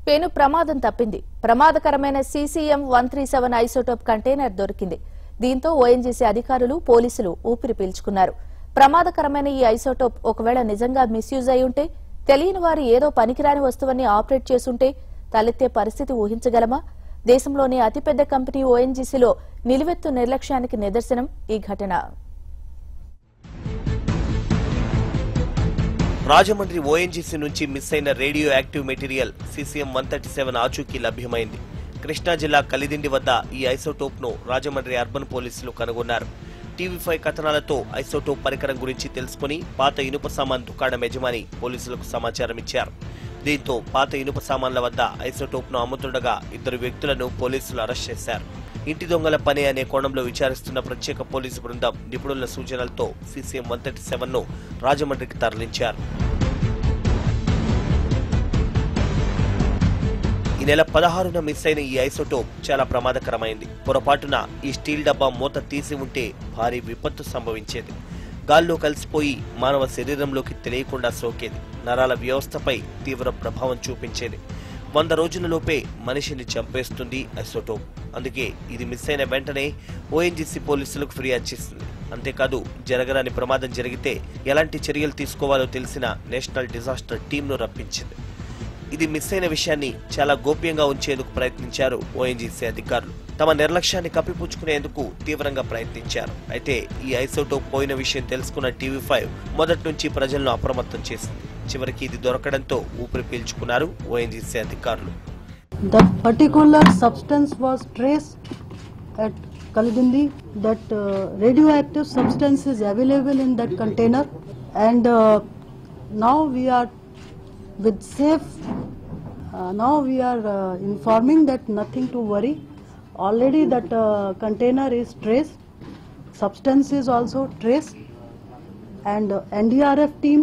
పెను ప్రమాదం తప్పింది ప్రమాదకరమైన CCM one three seven isotope container దొరికింది దీంతో ఓఎన్జీసీ అధికారులు పోలీసులు ఊపిరి పీల్చుకున్నారు ప్రమాదకరమైన ఈ ఐసోటోప్ ఒకవేళ నిజంగా మిస్యూజ్ అయి ఉంటే తెలియని వారు ఏదో పనికిరాని వస్తువుని ఆపరేట్ చేసుంటే తలెత్తే పరిస్థితి ఊహించగలమా దేశంలోని అతిపెద్ద కంపెనీ ఓఎన్జీసీలో నిలువెత్తు నిర్లక్ష్యానికి నిదర్శనం ఈ ఘటన రాజమండ్రి ఓఎన్జీసీ నుంచి మిస్ అయిన radioactive material CCM one thirty seven ఆచూకీ లభ్యమైంది కృష్ణా జిల్లా కలిదిండి వద్ద ఈ ఐసోటోప్ ను రాజమండ్రి అర్బన్ పోలీసులు కనుగొన్నారు టీవీ ఫైవ్ కథనాలతో ఐసోటోప్ పరికరం గురించి తెలుసుకుని పాత ఇనుప సామాన్ దుకాణం యజమాని పోలీసులకు సమాచారం ఇచ్చారు దీంతో పాత ఇనుప సామాన్ల వద్ద ఐసోటోప్ ను అమ్ముతుండగా ఇద్దరు వ్యక్తులను పోలీసులు అరెస్ట్ చేశారు ఇంటి దొంగల పని అనే కోణంలో విచారిస్తున్న ప్రత్యేక పోలీసు బృందం నిపుణుల సూచనలతో సీసీఎం వన్ థర్టీ సెవెన్ ను రాజమండ్రికి తరలించారు ఈ నెల పదహారున మిస్ అయిన ఈ ఐసోటోప్ చాలా ప్రమాదకరమైంది పొరపాటున ఈ స్టీల్ డబ్బా మూత తీసి ఉంటే భారీ విపత్తు సంభవించేది గాల్లో కలిసిపోయి మానవ శరీరంలోకి తెలియకుండా సోకేది నరాల వ్యవస్థపై తీవ్ర ప్రభావం చూపించేది వంద రోజులలోపే మనిషిని చంపేస్తుంది ఐసోటోప్ అందుకే ఇది మిస్ అయిన వెంటనే ఓఎన్జీసీ పోలీసులకు ఫిర్యాదు చేసింది అంతేకాదు జరగరాని ప్రమాదం జరిగితే ఎలాంటి చర్యలు తీసుకోవాలో తెలిసిన నేషనల్ డిజాస్టర్ టీంను రప్పించింది ఇది మిస్ అయిన విషయాన్ని చాలా గోప్యంగా ఉంచేందుకు ప్రయత్నించారు ఓఎన్జీసీ అధికారులు తమ నిర్లక్ష్యాన్ని కప్పిపుచ్చుకునేందుకు తీవ్రంగా ప్రయత్నించారు అయితే ఈ ఐసోటోప్ పోయిన విషయం తెలుసుకున్న టీవీ ఫైవ్ మొదటి నుంచి ప్రజలను అప్రమత్తం చేసింది చివరికి ఇది దొరకడంతో ఊపిరి పీల్చుకున్నారు ఓఎన్జీసీ అధికారులు That particular substance was traced at Kalidindi. That uh, radioactive substance is available in that container, and uh, now we are with safe. Uh, now we are uh, informing that nothing to worry. Already that uh, container is traced. Substance is also traced, and uh, NDRF team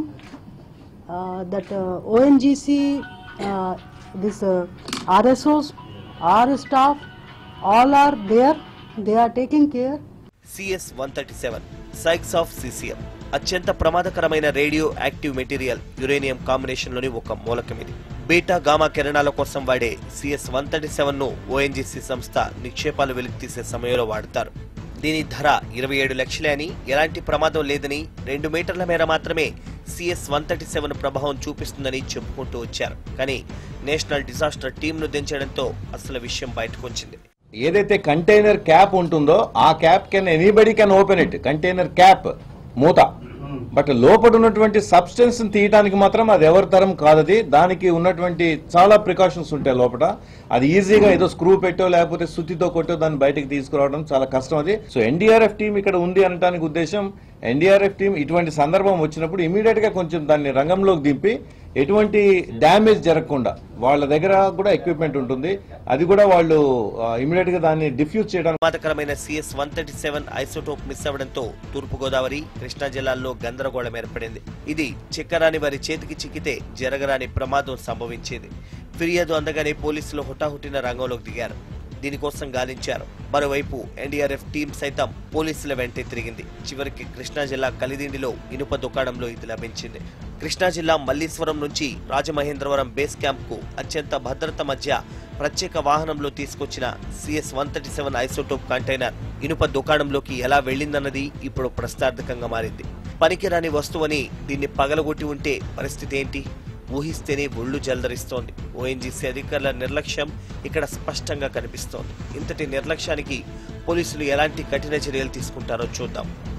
uh, that uh, ONGC, uh, this uh, RSOs, our staff, all are there. They are taking care. CS one thirty seven సైక్స్ of CCM అత్యంత ప్రమాదకరమైన radioactive material uranium combination లోని ఒక మూలకం ఇది beta gamma కిరణాల కోసం వాడే సిఎస్ వన్ థర్టీ సెవెన్ ను ఓఎన్జీసీ సంస్థ నిక్షేపాలు వెలికితీసే సమయంలో వాడతారు దీని ధర ఇరవై ఏడు లక్షలే అని ఎలాంటి ప్రమాదం లేదని రెండు మీటర్ల మేర మాత్రమే సిఎస్ వన్ థర్టీ సెవెన్ ప్రభావం చూపిస్తుందని చెప్పుకుంటూ వచ్చారు కానీ నేషనల్ డిజాస్టర్ టీంను దించడంతో అసలు విషయం బయటకు వచ్చింది ఏదైతే కంటైనర్ క్యాప్ ఉంటుందో ఆ cap can anybody can open it container cap మూత బట్ లోపల ఉన్నటువంటి సబ్స్టెన్స్ తీయడానికి మాత్రం అది ఎవరి తరం కాదది దానికి ఉన్నటువంటి చాలా ప్రికాషన్స్ ఉంటాయి లోపల అది ఈజీగా ఏదో స్క్రూ పెట్టో లేకపోతే సుత్తితో కొట్టో దాన్ని బయటకు తీసుకురావడం చాలా కష్టం అది సో ఎన్డీఆర్ఎఫ్ టీం ఇక్కడ ఉంది అనడానికి ఉద్దేశం ఎన్డీఆర్ఎఫ్ టీం ఇటువంటి సందర్భం వచ్చినప్పుడు ఇమీడియట్ గా కొంచెం దాన్ని రంగంలోకి దింపి ఎటువంటి డ్యామేజ్ జరగకుండా వాళ్ళ దగ్గర కూడా ఎక్విప్మెంట్ ఉంటుంది అది కూడా వాళ్ళు ఇమీడియట్ గా దాన్ని డిఫ్యూజ్ చేయడానికి ప్రమాదకరమైన CS one thirty seven isotope miss అవ్వడంతో తూర్పుగోదావరి కృష్ణా జిల్లాల్లో గందరగోళం ఏర్పడింది ఇది చిక్కరాని వారి చేతికి చిక్కితే జరగరాని ప్రమాదం సంభవించేది ఫిర్యాదు అందగానే పోలీసులు హుటాహుటిన రంగంలోకి దిగారు దీనికోసం గాలించారు మరోవైపు ఎన్డీఆర్ఎఫ్ టీం సైతం పోలీసుల వెంటే తిరిగింది చివరికి కృష్ణా జిల్లా కలిదిండిలో ఇనుప దుకాణంలో ఇది లభించింది కృష్ణా జిల్లా మల్లీశ్వరం నుంచి రాజమహేంద్రవరం బేస్ క్యాంప్ కు అత్యంత భద్రత మధ్య ప్రత్యేక వాహనంలో తీసుకొచ్చిన CS one thirty seven isotope container ఇనుప దుకాణంలోకి ఎలా వెళ్ళిందన్నది ఇప్పుడు ప్రశ్నార్థకంగా మారింది పనికిరాని వస్తువని దీన్ని పగలగొట్టి ఉంటే పరిస్థితి ఏంటి ఊహిస్తేనే ఒళ్ళు జలదరిస్తోంది ఓఎన్జీసీ అధికారుల నిర్లక్ష్యం ఇక్కడ స్పష్టంగా కనిపిస్తోంది ఇంతటి నిర్లక్ష్యానికి పోలీసులు ఎలాంటి కఠిన చర్యలు తీసుకుంటారో చూద్దాం